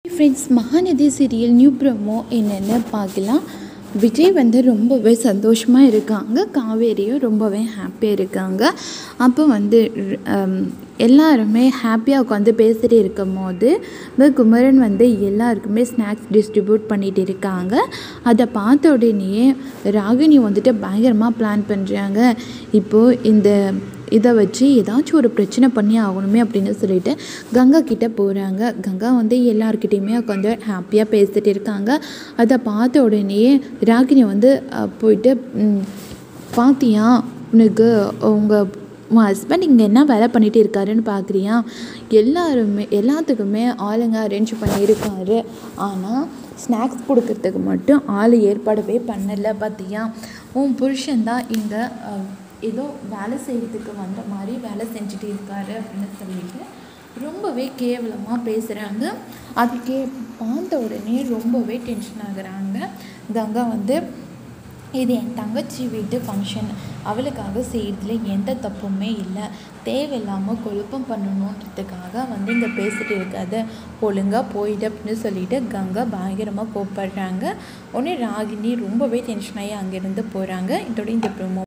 friends Mahanadi serial new promo என்னென்னு பார்க்கலாம் விஜய் வந்து ரொம்பவே சந்தோஷமாக இருக்காங்க காவேரியும் ரொம்பவே ஹாப்பியாக இருக்காங்க அப்போ வந்து ஹம், எல்லாருமே ஹாப்பியாக உட்காந்து பேசிட்டு இருக்கும் போது இந்த குமரன் வந்து எல்லாருக்குமே ஸ்நாக்ஸ் டிஸ்ட்ரிபியூட் பண்ணிட்டு இருக்காங்க அதை பார்த்த உடனேயே ராகினி வந்துட்டு பயங்கரமாக பிளான் பண்ணுறாங்க இப்போது இந்த இதை வச்சு ஏதாச்சும் ஒரு பிரச்சனை பண்ணி ஆகணுமே அப்படின்னு சொல்லிட்டு கங்கா கிட்ட போகிறாங்க கங்கா வந்து எல்லாருக்கிட்டேயுமே உட்காந்து ஹாப்பியாக பேசிட்டு இருக்காங்க அதை பார்த்த உடனேயே ராகினி வந்து அஹ், போயிட்டு "ம், பாத்தியா உனக்கு உங்கள் உன் ஹஸ்பண்ட் இங்கே என்ன வேலை பண்ணிட்டு இருக்காருன்னு பார்க்குறியா எல்லாருமே எல்லாத்துக்குமே ஆளுங்க அரேஞ்ச் பண்ணியிருக்காரு ஆனால் ஸ்நாக்ஸ் கொடுக்கறதுக்கு மட்டும் ஆள் ஏற்பாடவே பண்ணலை பார்த்தியா உன் புருஷன்தான் இங்கே ஏதோ வேலை செய்கிறதுக்கு வந்த மாதிரி வேலை செஞ்சுட்டு இருக்காரு அப்படின்னு சொல்லிட்டு ரொம்பவே கேவலமாக பேசுகிறாங்க அது கே பார்த்த உடனே ரொம்பவே டென்ஷன் ஆகுறாங்க கங்கா வந்து இது என் தங்கச்சி வீட்டு ஃபங்க்ஷன் அவளுக்காக செய்கிறதுல எந்த தப்புமே இல்லை தேவையில்லாமல் குழப்பம் பண்ணணுன்றதுக்காக வந்து இங்கே பேசிட்டு இருக்காது ஒழுங்காக போயிடு அப்படின்னு சொல்லிட்டு கங்கா பயங்கரமாக கோப்படுறாங்க உடனே ராகினி ரொம்பவே டென்ஷன் ஆகி அங்கேருந்து போகிறாங்க இதோட இந்த ப்ரோமோ